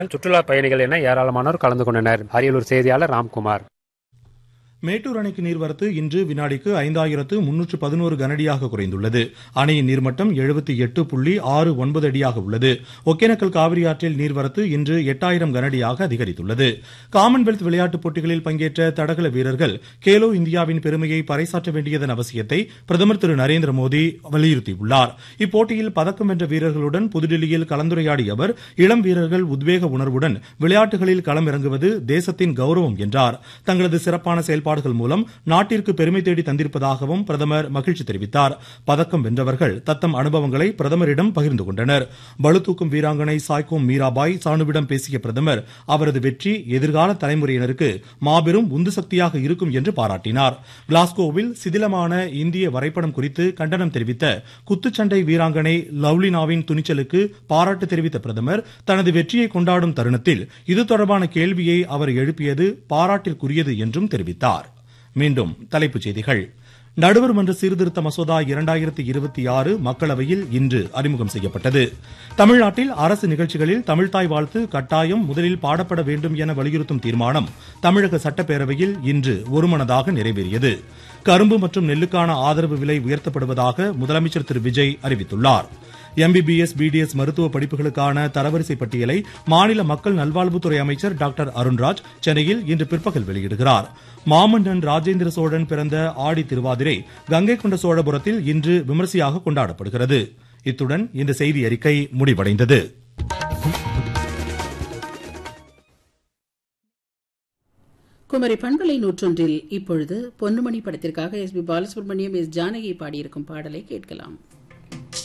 சுற்றுலா பயணிகள் என ஏராளமானோர் கலந்து கொண்டனர் அரியலூர் செய்தியாளர் ராம்குமார் மேட்டூர் அணைக்கு நீர்வரத்து இன்று வினாடிக்கு ஐந்தாயிரத்து முன்னூற்று பதினோரு கனஅடியாக குறைந்துள்ளது அணையின் நீர்மட்டம் எழுபத்தி எட்டு புள்ளி ஆறு ஒன்பது அடியாக உள்ளது ஒகேனக்கல் காவிரி ஆற்றில் நீர்வரத்து இன்று எட்டாயிரம் கனஅடியாக அதிகரித்துள்ளது காமன்வெல்த் விளையாட்டுப் போட்டிகளில் பங்கேற்ற தடகள வீரர்கள் கேலோ இந்தியாவின் பெருமையை பறைசாற்ற வேண்டியதன் அவசியத்தை பிரதமர் திரு நரேந்திர மோடி வலியுறுத்தியுள்ளார் இப்போட்டியில் பதக்கம் வென்ற வீரர்களுடன் புதுடில்லியில் கலந்துரையாடிய அவர் இளம் வீரர்கள் உத்வேக உணர்வுடன் விளையாட்டுகளில் களமிறங்குவது தேசத்தின் கௌரவம் என்றார் தங்களது சிறப்பான செயல்பாடுகள் மூலம் நாட்டிற்கு பெருமை தேடி தந்திருப்பதாகவும் பிரதமர் மகிழ்ச்சி தெரிவித்தார் பதக்கம் வென்றவர்கள் தத்தம் அனுபவங்களை பிரதமரிடம் பகிர்ந்து கொண்டனர் பளுதூக்கும் வீராங்கனை சாய்கோம் மீராபாய் சானுவிடம் பேசிய பிரதமர் அவரது வெற்றி எதிர்கால தலைமுறையினருக்கு மாபெரும் உந்து சக்தியாக இருக்கும் என்று பாராட்டினார் கிளாஸ்கோவில் சிதிலமான இந்திய வரைபடம் குறித்து கண்டனம் தெரிவித்த குத்துச்சண்டை வீராங்கனை லவ்லினாவின் துணிச்சலுக்கு பாராட்டு தெரிவித்த பிரதமர் தனது வெற்றியை கொண்டாடும் தருணத்தில் இது தொடர்பான கேள்வியை அவர் எழுப்பியது பாராட்டிற்குரியது என்றும் தெரிவித்தார் மீண்டும் தலைப்புச் செய்திகள் நடுவர் மன்ற சீர்திருத்த மசோதா இரண்டாயிரத்தி இருபத்தி ஆறு மக்களவையில் இன்று அறிமுகம் செய்யப்பட்டது தமிழ்நாட்டில் அரசு நிகழ்ச்சிகளில் தமிழ்தாய் வாழ்த்து கட்டாயம் முதலில் பாடப்பட வேண்டும் என வலியுறுத்தும் தீர்மானம் தமிழக சட்டப்பேரவையில் இன்று ஒருமனதாக நிறைவேறியது கரும்பு மற்றும் நெல்லுக்கான ஆதரவு விலை உயர்த்தப்படுவதாக முதலமைச்சர் திரு விஜய் அறிவித்துள்ளார் எம்பிபிஎஸ் பிடிஎஸ் மருத்துவ படிப்புகளுக்கான தரவரிசை பட்டியலை மாநில மக்கள் நல்வாழ்வுத்துறை அமைச்சர் டாக்டர் அருண்ராஜ் சென்னையில் இன்று பிற்பகல் வெளியிடுகிறார் மாமன்னன் ராஜேந்திர சோழன் பிறந்த ஆடி திருவாதிரை கங்கை கொண்ட சோழபுரத்தில் இன்று விமரிசையாக கொண்டாடப்படுகிறது இத்துடன் இந்த செய்தி அறிக்கை முடிவடைந்தது குமரி பண்பலை நூற்றொன்றில் இப்பொழுது பொன்னுமணி படத்திற்காக S P Balasubrahmanyam S Janaki பாடியிருக்கும் பாடலை கேட்கலாம்